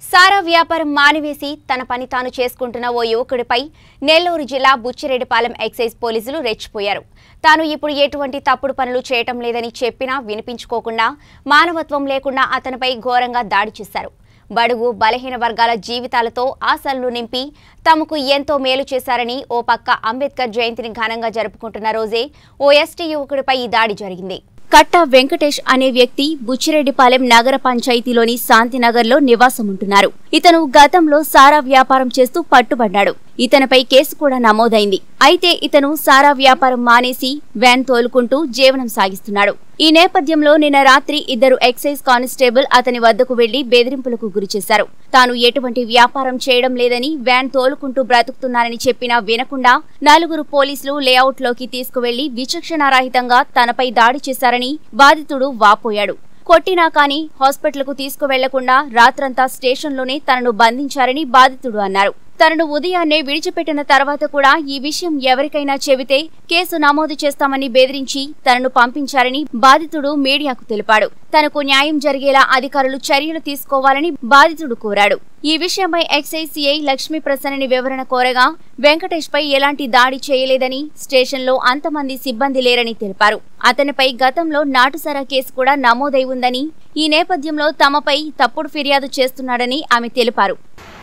సారా వ్యాపారం మానివేసి తన పని తాను చేసుకుంటున్న ఓ యువకుడిపై నెల్లూరు జిల్లా బుచ్చిరెడ్డిపాలెం ఎక్సైజ్ పోలీసులు రెచ్చిపోయారు తాను ఇప్పుడు ఎటువంటి తప్పుడు పనులు చేయటం లేదని చెప్పినా వినిపించుకోకుండా మానవత్వం లేకుండా అతనిపై ఘోరంగా దాడి చేశారు బడుగు బలహీన వర్గాల జీవితాలతో ఆశలను నింపి తమకు ఎంతో మేలు చేశారని ఓ పక్క అంబేద్కర్ జయంతిని ఘనంగా జరుపుకుంటున్న రోజే ఓ ఎస్టీ యువకుడిపై ఈ దాడి జరిగింది కట్ట వెంకటేష్ అనే వ్యక్తి బుచ్చిరెడ్డిపాలెం నగర పంచాయతీలోని శాంతినగర్లో నివాసముంటున్నారు ఇతను గతంలో సారా వ్యాపారం చేస్తూ పట్టుబడ్డాడు ఇతనిపై కేసు కూడా నమోదైంది అయితే ఇతను సారా వ్యాపారం మానేసి వ్యాన్ తోలుకుంటూ జీవనం సాగిస్తున్నాడు ఈ నేపథ్యంలో నిన్న రాత్రి ఇద్దరు ఎక్సైజ్ కానిస్టేబుల్ అతని వద్దకు వెళ్లి బెదిరింపులకు గురిచేశారు తాను ఎటువంటి వ్యాపారం చేయడం లేదని వ్యాన్ తోలుకుంటూ బ్రతుకుతున్నానని చెప్పినా వినకుండా నలుగురు పోలీసులు లేఅవుట్లోకి తీసుకువెళ్లి విచక్షణారహితంగా తనపై దాడి చేశారని బాధితుడు వాపోయాడు కొట్టినా కానీ హాస్పిటల్కు తీసుకువెళ్లకుండా రాత్రంతా స్టేషన్లోనే తనను బంధించారని బాధితుడు అన్నారు తనను ఉదయాన్నే విడిచిపెట్టిన తర్వాత కూడా ఈ విషయం ఎవరికైనా చెబితే కేసు నమోదు చేస్తామని బెదిరించి తనను పంపించారని బాధితుడు మీడియాకు తెలిపాడు తనకు న్యాయం జరిగేలా అధికారులు చర్యలు తీసుకోవాలని బాధితుడు కోరాడు ఈ విషయమై ఎక్సైజ్ సిఐ లక్ష్మీ ప్రసన్నని వివరణ కోరగా వెంకటేష్ పై ఎలాంటి దాడి చేయలేదని స్టేషన్లో అంతమంది సిబ్బంది లేరని తెలిపారు అతనిపై గతంలో నాటుసారా కేసు కూడా నమోదై ఉందని ఈ నేపథ్యంలో తమపై తప్పుడు ఫిర్యాదు చేస్తున్నాడని ఆమె తెలిపారు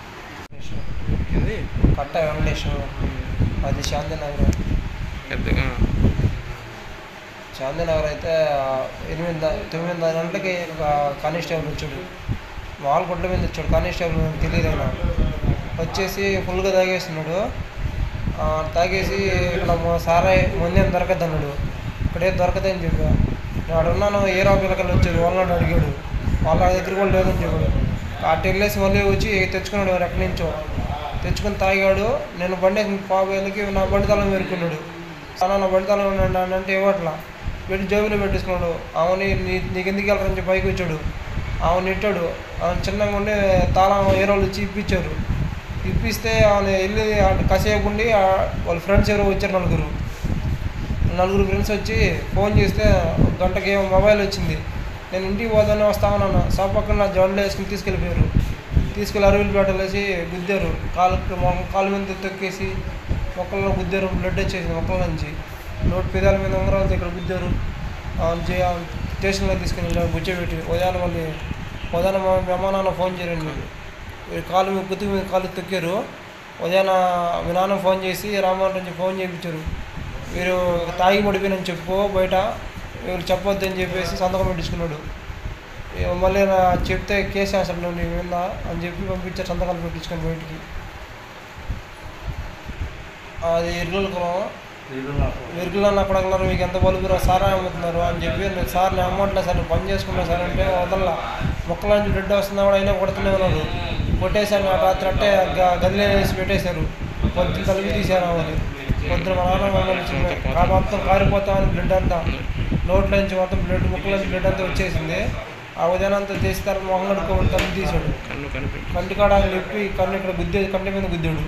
ఇది కట్ట వెంకటేశ్వర అది శాంతినగర్ పెద్దగా శాంతినగర్ అయితే ఆ, ఎనిమిది ద- తొమ్మిదిన్నర గంటలకి ఒక కానిస్టేబుల్ వచ్చాడు మామూలు గుడ్ల మీద వచ్చాడు కానిస్టేబుల్ నాకు తెలియదు ఆయన వచ్చేసి ఫుల్గా తాగేస్తున్నాడు ఆ, తాగేసి ఇక్కడ మా సారాయి ముందేం దొరకద్దు అన్నాడు ఇక్కడే దొరకదని చెప్పా నేను అక్కడ ఉన్నాను ఏ రావు పిల్లకలు వచ్చారు వాళ్ళని అడిగాడు వాళ్ళ దగ్గర కూడా లేదని చెప్పాడు అటు వెళ్ళేసి మళ్ళీ వచ్చి తెచ్చుకున్నాడు ఎవరు ఎక్కడి నుంచో తెచ్చుకొని తాగాడు నేను బండి పాపేళ్ళకి నా బండి తాళం వేరుకున్నాడు అలా నా బండి తాళం ఉండండి అని అంటే ఇవ్వట్లా పెట్టి జేబులో పెట్టేసుకున్నాడు ఆమెని నీ నీకు ఎందుకు వెళ్ళరని చెప్పి పైకి వచ్చాడు ఆమె నెట్టాడు ఆమె చిన్నగా ఉండి తాళం ఏ రోజు వచ్చి ఇప్పించారు ఇప్పిస్తే ఆమె వెళ్ళి అటు కాసేపు ఉండి ఆ వాళ్ళ ఫ్రెండ్స్ ఎవరో వచ్చారు నలుగురు నలుగురు ఫ్రెండ్స్ వచ్చి ఫోన్ చేస్తే ఒక గంటకి ఏమో మొబైల్ వచ్చింది నేను ఇంటికి పోదానే వస్తామన్నా షాప్ పక్కన నా జోన్లో వేసుకుని తీసుకెళ్ళిపోయారు తీసుకెళ్ళి అరువులు పెట్టలేసి గుద్దారు కాలు కాలు మీద తొక్కేసి మొక్కల్లో గుద్దారు బ్లడ్ వచ్చేసింది మొక్కల నుంచి నోటి పెదాల మీద ఉంగరాలతో ఇక్కడ గుద్దారు అవును చే స్టేషన్లో తీసుకుని వెళ్ళారు బుచ్చబెట్టి ఉదయాన మళ్ళీ ఉదయాన మా మీ అమ్మ నాన్న ఫోన్ చేయండి మీరు ఈ కాలు మీద కుతుకు మీద కాలు తొక్కారు ఉదయాన మీ నాన్న ఫోన్ చేసి రామోహన్ నుంచి ఫోన్ చేయించారు మీరు తాగి పడిపోయినని చెప్పు బయట మీరు చెప్పొద్దు అని చెప్పేసి సంతకం పెట్టించుకున్నాడు ఇక మళ్ళీ నా చెప్తే కేసు వేస్తాడు నువ్వు నీ మీద అని చెప్పి పంపించారు సంతకాలు పెట్టించుకొని బయటికి అది ఇర్రుల కులం విరుగులో నా కొడగలరు మీకు ఎంత బలుగురు సారా అమ్ముతున్నారు అని చెప్పి నేను సార్ నేను అమ్మట్లేదు సార్ నేను పని చేసుకున్నా సార్ అంటే వదల మొక్కల నుంచి బ్లడ్ వస్తున్నా కూడా అయినా కొడుతూనే ఉన్నారు కొట్టేశాను ఆ రాత్రి అంటే గ- గదిలో వేసి పెట్టేశారు పొద్దున్న తలుపు తీశారు ఆమెని పొద్దున మా నాన్న మమ్మల్ని ఇచ్చింది ఆ మొత్తం కారిపోతామని బ్లడ్ అంతా నోట్ల నుంచి మొత్తం బ్లడ్ ముక్కల నుంచి బ్లడ్ అంతా వచ్చేసింది ఆ ఉదయం అంతా తీస్తారు మొహం కడుక్కోబడి తలుపు తీశాడు కన్ను కనిపి కంటి కాడ నిప్పి కన్ను ఇక్కడ గుద్దే కంటి మీద గుద్దాడు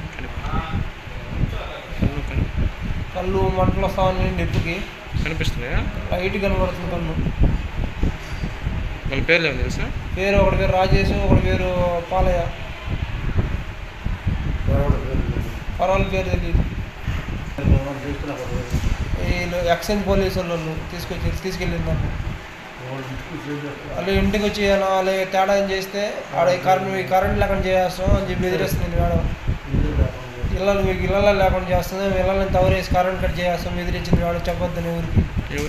కన్ను కని కళ్ళు మంటలు వస్తామని నొప్పికి కనిపిస్తున్నాయా లైట్ కనబడుతుంది కళ్ళు వాళ్ళ పేర్లు ఏమో తెలుసా పేరు ఒకటి పేరు రాజేష్ ఒకటి పేరు పాలయ్య పర్వాల పేరు తెలియదు వీళ్ళు ఎక్సైజ్ పోలీసు వాళ్ళు తీసుకొచ్చి తీసుకెళ్ళింది నన్ను వాళ్ళు ఇంటికి వచ్చి ఏమైనా వాళ్ళు తేడా ఏం చేస్తే ఆడ ఈ కరెంట్ ఈ కరెంట్ లేకుండా చేస్తాం అని చెప్పి బెదిరిస్తుంది మేడం ఇళ్ళలు మీకు ఇళ్ళలో లేకుండా చేస్తుంది ఇళ్ళని తవరేసి కరెంట్ కట్ చేస్తాం బెదిరించింది మేడం చెప్పొద్దని ఊరికి